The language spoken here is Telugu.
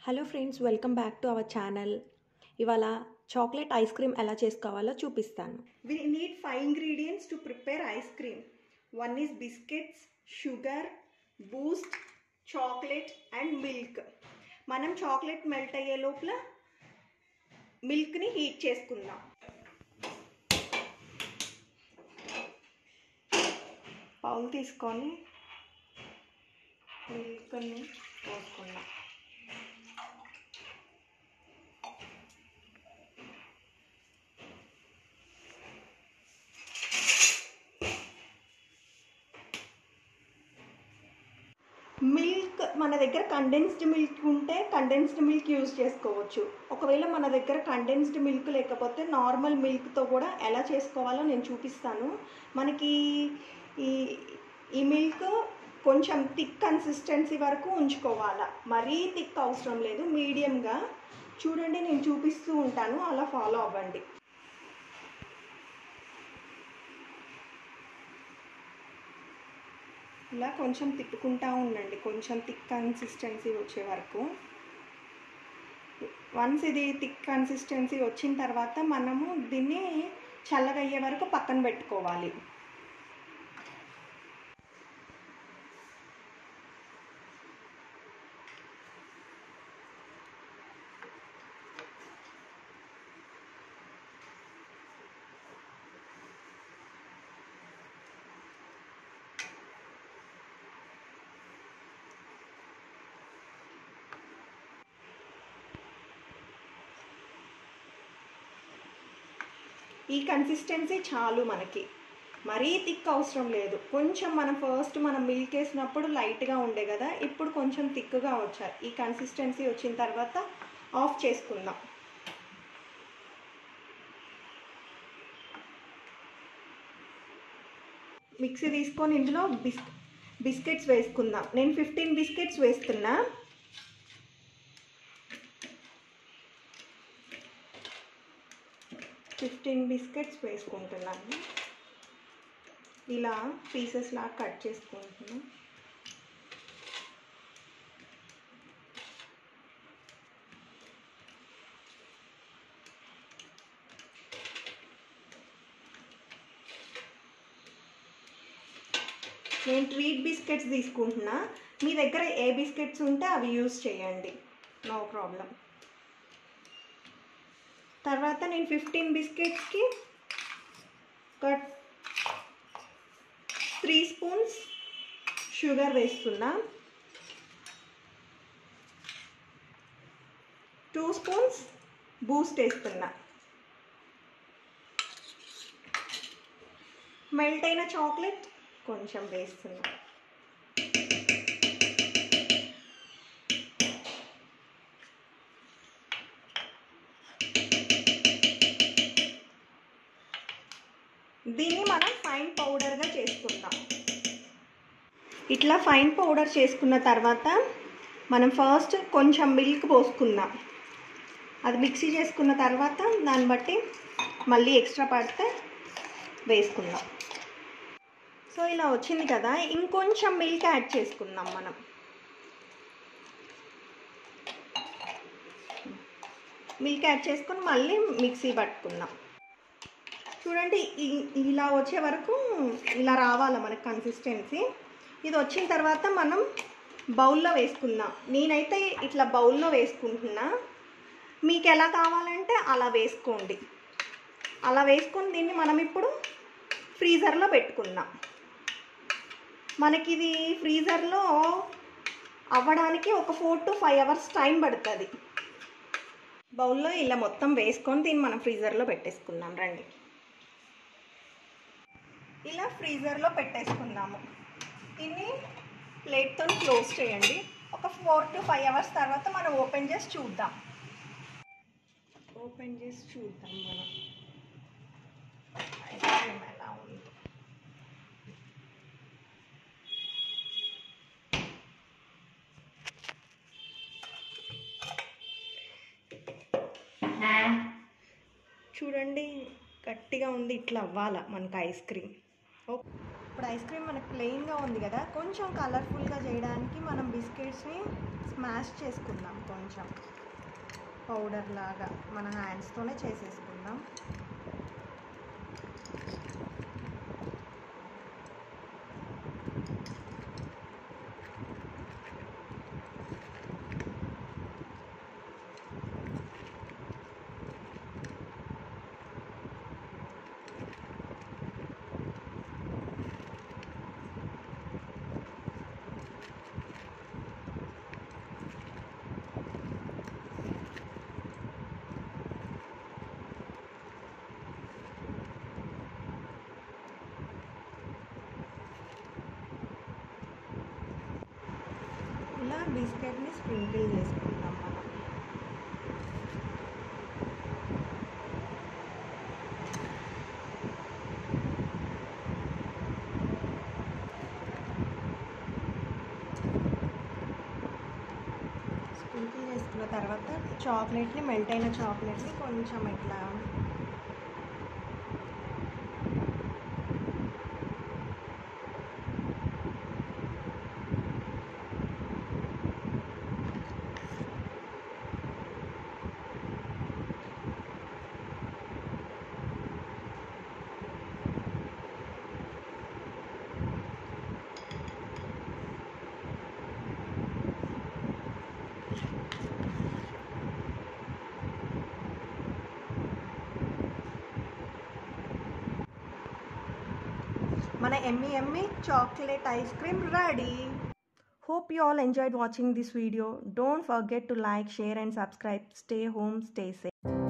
Hello friends welcome back to our channel ఇవాళ చాక్లెట్ ఐస్ క్రీమ్ ఎలా చేసుకోవాలో చూపిస్తాను We need five ingredients to prepare ice cream. One is biscuits, sugar, boost, chocolate and milk. మనం చాక్లెట్ మెల్ట్ అయ్యే లోపల మిల్క్ని హీట్ చేసుకుందాం పౌల్ తీసుకొని మిల్క్ని పోసుకుందాం మిల్క్ మన దగ్గర కండెన్స్డ్ మిల్క్ ఉంటే కండెన్స్డ్ మిల్క్ యూజ్ చేసుకోవచ్చు ఒకవేళ మన దగ్గర కండెన్స్డ్ మిల్క్ లేకపోతే నార్మల్ మిల్క్తో కూడా ఎలా చేసుకోవాలో నేను చూపిస్తాను మనకి ఈ ఈ మిల్క్ కొంచెం థిక్ కన్సిస్టెన్సీ వరకు ఉంచుకోవాలా మరీ థిక్ అవసరం లేదు మీడియంగా చూడండి నేను చూపిస్తూ ఉంటాను అలా ఫాలో అవ్వండి ఇలా కొంచెం తిప్పుకుంటా ఉండండి కొంచెం థిక్ కన్సిస్టెన్సీ వచ్చే వరకు వన్స్ ఇది థిక్ కన్సిస్టెన్సీ వచ్చిన తర్వాత మనము దీన్ని చల్లగయ్యే వరకు పక్కన పెట్టుకోవాలి ఈ కన్సిస్టెన్సీ చాలు మనకి మరీ థిక్ అవసరం లేదు కొంచెం మనం ఫస్ట్ మనం మిల్క్ వేసినప్పుడు లైట్గా ఉండే కదా ఇప్పుడు కొంచెం థిక్గా వచ్చాయి ఈ కన్సిస్టెన్సీ వచ్చిన తర్వాత ఆఫ్ చేసుకుందాం మిక్సీ తీసుకొని ఇందులో బిస్ బిస్కెట్స్ వేసుకుందాం నేను ఫిఫ్టీన్ బిస్కెట్స్ వేస్తున్నా ఫిఫ్టీన్ బిస్కెట్స్ వేసుకుంటున్నాను ఇలా పీసెస్ లాగా కట్ చేసుకుంటున్నాను నేను ట్రీట్ బిస్కెట్స్ తీసుకుంటున్నా మీ దగ్గర ఏ బిస్కెట్స్ ఉంటే అవి యూస్ చేయండి నో ప్రాబ్లం తర్వాత నేను ఫిఫ్టీన్ బిస్కెట్స్కి ఒక త్రీ స్పూన్స్ షుగర్ వేస్తున్నా టూ స్పూన్స్ బూస్ట్ వేస్తున్నా మెల్ట్ అయిన చాక్లెట్ కొంచెం వేస్తున్నా దీన్ని మనం ఫైన్ పౌడర్గా చేసుకుందాం ఇట్లా ఫైన్ పౌడర్ చేసుకున్న తర్వాత మనం ఫస్ట్ కొంచెం మిల్క్ పోసుకుందాం అది మిక్సీ చేసుకున్న తర్వాత దాన్ని బట్టి మళ్ళీ ఎక్స్ట్రా పడితే వేసుకుందాం సో ఇలా వచ్చింది కదా ఇంకొంచెం మిల్క్ యాడ్ చేసుకుందాం మనం మిల్క్ యాడ్ చేసుకొని మళ్ళీ మిక్సీ పట్టుకుందాం చూడండి ఇలా వచ్చే వరకు ఇలా రావాలి మనకి కన్సిస్టెన్సీ ఇది వచ్చిన తర్వాత మనం బౌల్లో వేసుకుందాం నేనైతే ఇట్లా బౌల్లో వేసుకుంటున్నా మీకు ఎలా కావాలంటే అలా వేసుకోండి అలా వేసుకొని దీన్ని మనం ఇప్పుడు ఫ్రీజర్లో పెట్టుకుందాం మనకి ఇది ఫ్రీజర్లో అవ్వడానికి ఒక four to five hours time పడుతుంది బౌల్లో ఇలా మొత్తం వేసుకొని దీన్ని మనం ఫ్రీజర్లో పెట్టేసుకుందాం రండి ఇలా ఫ్రీజర్లో పెట్టేసుకుందాము దీన్ని ప్లేట్తో క్లోజ్ చేయండి ఒక ఫోర్ టు ఫైవ్ అవర్స్ తర్వాత మనం ఓపెన్ చేసి చూద్దాం ఓపెన్ చేసి చూద్దాం మనం ఐస్ క్రీమ్ ఎలా ఉందో చూడండి గట్టిగా ఉంది ఇట్లా అవ్వాలా మనకి ఐస్ క్రీమ్ ఓకే ఇప్పుడు ఐస్ క్రీమ్ మనకు ప్లెయిన్గా ఉంది కదా కొంచెం కలర్ఫుల్గా చేయడానికి మనం బిస్కెట్స్ని స్మాష్ చేసుకుందాం కొంచెం పౌడర్ లాగా మన హ్యాండ్స్తోనే చేసేసుకుందాం ఇలా బిస్కెట్ని స్ప్రింకిల్ చేసుకుందాం మనం స్ప్రింకిల్ చేసుకున్న తర్వాత చాక్లెట్ని మెల్ట్ అయిన చాక్లెట్ని కొంచెం ఇట్లా మన ఎమ్మి ఎమ్మి chocolate ice cream ready Hope you all enjoyed watching this video. Don't forget to like, share, and subscribe. Stay home, stay safe.